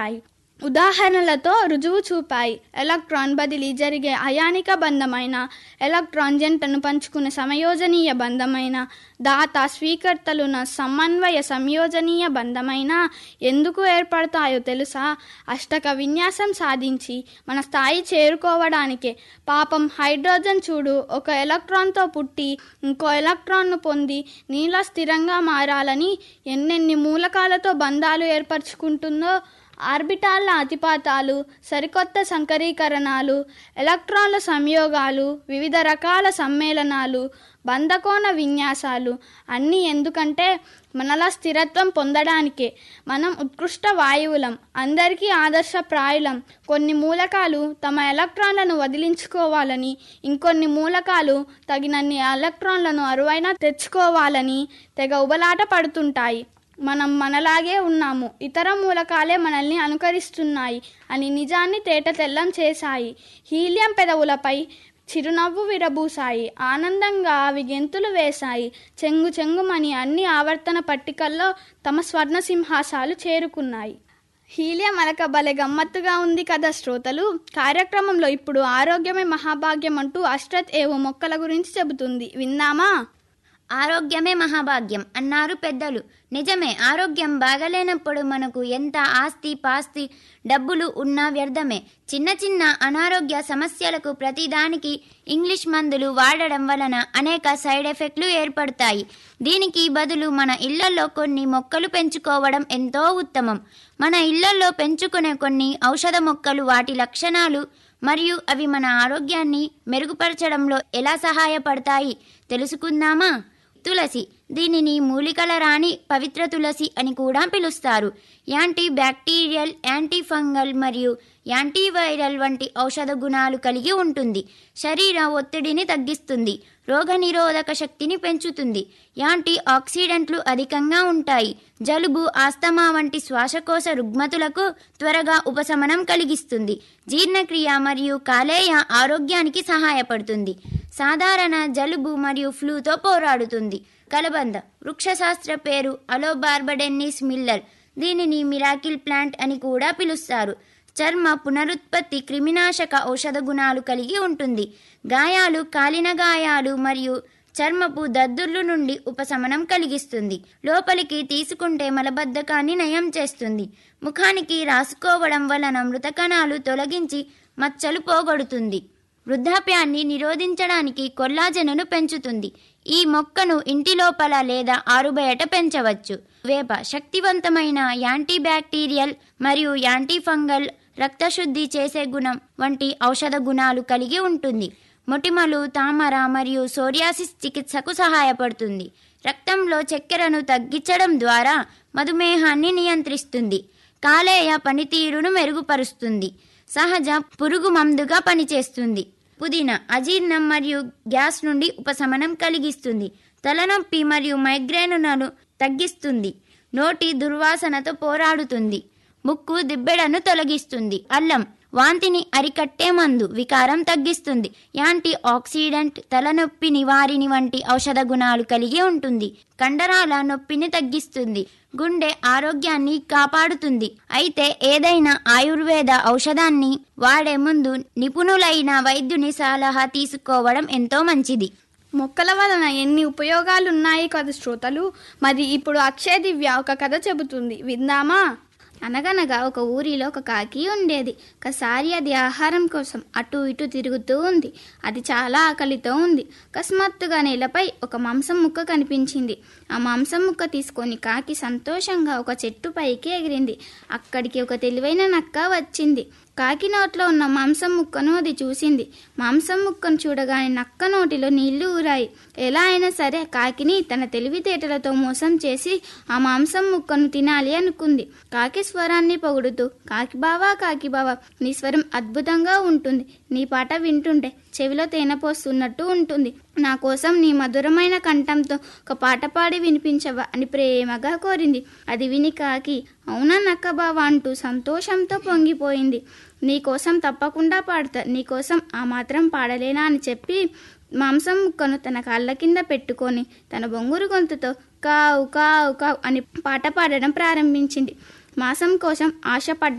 ఉంటాయి ఉదాహరణలతో రుజువు చూపాయి ఎలక్ట్రాన్ బదిలీ జరిగే అయానిక బంధమైన ఎలక్ట్రాన్ జంటను పంచుకునే సమయోజనీయ బంధమైన దాత స్వీకర్తలున సమన్వయ సంయోజనీయ బంధమైన ఎందుకు ఏర్పడతాయో తెలుసా అష్టక విన్యాసం సాధించి మన స్థాయి చేరుకోవడానికే పాపం హైడ్రోజన్ చూడు ఒక ఎలక్ట్రాన్తో పుట్టి ఇంకో ఎలక్ట్రాన్ను పొంది నీళ్ళ స్థిరంగా మారాలని ఎన్నెన్ని మూలకాలతో బంధాలు ఏర్పరచుకుంటుందో ఆర్బిటాల్ల అతిపాతాలు సరికొత్త సంకరీకరణాలు ఎలక్ట్రాన్ల సంయోగాలు వివిధ రకాల సమ్మేళనాలు బంధకోణ విన్యాసాలు అన్నీ ఎందుకంటే మనలా స్థిరత్వం పొందడానికే మనం ఉత్కృష్ట వాయువులం అందరికీ ఆదర్శప్రాయులం కొన్ని మూలకాలు తమ ఎలక్ట్రాన్లను వదిలించుకోవాలని ఇంకొన్ని మూలకాలు తగినన్ని ఎలక్ట్రాన్లను అరువైనా తెచ్చుకోవాలని తెగ ఉబలాట పడుతుంటాయి మనం మనలాగే ఉన్నాము ఇతర మూలకాలే మనల్ని అనుకరిస్తున్నాయి అని నిజాన్ని తేట తెల్లం చేశాయి హీలియం పెదవులపై చిరునవ్వు విరబూసాయి ఆనందంగా అవి గెంతులు వేశాయి చెంగు చెంగుమని అన్ని ఆవర్తన పట్టికల్లో తమ స్వర్ణ సింహాసాలు చేరుకున్నాయి హీలియం అలక భలే గమ్మత్తుగా ఉంది కదా శ్రోతలు కార్యక్రమంలో ఇప్పుడు ఆరోగ్యమే మహాభాగ్యం అంటూ అష్రత్ ఏవో మొక్కల గురించి చెబుతుంది విందామా ఆరోగ్యమే మహాభాగ్యం అన్నారు పెద్దలు నిజమే ఆరోగ్యం బాగలేనప్పుడు మనకు ఎంత ఆస్తి పాస్తి డబ్బులు ఉన్నా వ్యర్థమే చిన్న చిన్న అనారోగ్య సమస్యలకు ప్రతిదానికి ఇంగ్లీష్ మందులు వాడడం వలన అనేక సైడ్ ఎఫెక్ట్లు ఏర్పడతాయి దీనికి బదులు మన ఇళ్లలో కొన్ని మొక్కలు పెంచుకోవడం ఎంతో ఉత్తమం మన ఇళ్లలో పెంచుకునే కొన్ని ఔషధ మొక్కలు వాటి లక్షణాలు మరియు అవి మన ఆరోగ్యాన్ని మెరుగుపరచడంలో ఎలా సహాయపడతాయి తెలుసుకుందామా తులసి దీనిని మూలికల రాణి పవిత్ర తులసి అని కూడా పిలుస్తారు యాంటీ బ్యాక్టీరియల్ యాంటీ ఫంగల్ మరియు యాంటీవైరల్ వంటి ఔషధ గుణాలు కలిగి ఉంటుంది శరీర ఒత్తిడిని తగ్గిస్తుంది రోగనిరోధక శక్తిని పెంచుతుంది యాంటీ ఆక్సిడెంట్లు అధికంగా ఉంటాయి జలుబు ఆస్తమా వంటి శ్వాసకోశ రుగ్మతులకు త్వరగా ఉపశమనం కలిగిస్తుంది జీర్ణక్రియ మరియు కాలేయ ఆరోగ్యానికి సహాయపడుతుంది సాధారణ జలుబు మరియు ఫ్లూతో పోరాడుతుంది కలబంద వృక్షశాస్త్ర పేరు అలోబార్బడెన్నిస్ మిల్లర్ దీనిని మిరాకిల్ ప్లాంట్ అని కూడా పిలుస్తారు చర్మ పునరుత్పత్తి క్రిమినాశక ఔషధ గుణాలు కలిగి ఉంటుంది గాయాలు కాలిన గాయాలు మరియు చర్మపు దద్దుర్లు నుండి ఉపశమనం కలిగిస్తుంది లోపలికి తీసుకుంటే మలబద్ధకాన్ని నయం చేస్తుంది ముఖానికి రాసుకోవడం వలన మృతకణాలు తొలగించి మచ్చలు పోగొడుతుంది వృద్ధాప్యాన్ని నిరోధించడానికి కొల్లాజెనును పెంచుతుంది ఈ మొక్కను ఇంటి లోపల లేదా ఆరుబయట పెంచవచ్చు వేప శక్తివంతమైన యాంటీ బ్యాక్టీరియల్ మరియు యాంటీ ఫంగల్ రక్తశుద్ధి చేసే గుణం వంటి ఔషధ గుణాలు కలిగి ఉంటుంది మొటిమలు తామర మరియు సోరియాసిస్ చికిత్సకు సహాయపడుతుంది రక్తంలో చక్కెరను తగ్గించడం ద్వారా మధుమేహాన్ని నియంత్రిస్తుంది కాలేయ పనితీరును మెరుగుపరుస్తుంది సహజ పురుగు మందుగా పనిచేస్తుంది పుదీనా అజీర్ణం మరియు గ్యాస్ నుండి ఉపశమనం కలిగిస్తుంది తలనొప్పి మరియు మైగ్రేనులను తగ్గిస్తుంది నోటి దుర్వాసనతో పోరాడుతుంది ముక్కు దిబ్బెడను తొలగిస్తుంది అల్లం వాంతిని అరికట్టే మందు వికారం తగ్గిస్తుంది యాంటీ ఆక్సిడెంట్ తలనొప్పి నివారిణి వంటి ఔషధ గుణాలు కలిగి ఉంటుంది కండరాల నొప్పిని తగ్గిస్తుంది గుండె ఆరోగ్యాన్ని కాపాడుతుంది అయితే ఏదైనా ఆయుర్వేద ఔషధాన్ని వాడే ముందు నిపుణులైన వైద్యుని సలహా తీసుకోవడం ఎంతో మంచిది మొక్కల వలన ఎన్ని ఉపయోగాలు ఉన్నాయి కదా శ్రోతలు మరి ఇప్పుడు అక్షయ దివ్య ఒక కథ చెబుతుంది విందామా అనగనగా ఒక ఊరిలో ఒక కాకి ఉండేది ఒకసారి అది ఆహారం కోసం అటు ఇటు తిరుగుతూ ఉంది అది చాలా ఆకలితో ఉంది అకస్మాత్తుగా నేలపై ఒక మాంసం ముక్క కనిపించింది ఆ మాంసం ముక్క తీసుకొని కాకి సంతోషంగా ఒక చెట్టు పైకి ఎగిరింది అక్కడికి ఒక తెలివైన నక్క వచ్చింది కాకి నోట్లో ఉన్న మాంసం ముక్కను అది చూసింది మాంసం ముక్కను చూడగానే నక్క నోటిలో నీళ్లు ఊరాయి ఎలా అయినా సరే కాకిని తన తెలివితేటలతో మోసం చేసి ఆ మాంసం ముక్కను తినాలి అనుకుంది కాకి స్వరాన్ని పొగుడుతూ కాకి బావా కాకి బావా నీ స్వరం అద్భుతంగా ఉంటుంది నీ పాట వింటుంటే చెవిలో తేనె పోస్తున్నట్టు ఉంటుంది నా కోసం నీ మధురమైన కంఠంతో ఒక పాట పాడి వినిపించవా అని ప్రేమగా కోరింది అది విని కాకి అవునా నక్క బావా అంటూ సంతోషంతో పొంగిపోయింది నీకోసం తప్పకుండా పాడతా నీకోసం ఆ మాత్రం పాడలేనా అని చెప్పి మాంసం ముక్కను తన కాళ్ళ కింద పెట్టుకొని తన బొంగురు గొంతుతో కావు కావు కావు అని పాట పాడడం ప్రారంభించింది మాంసం కోసం ఆశపడ్డ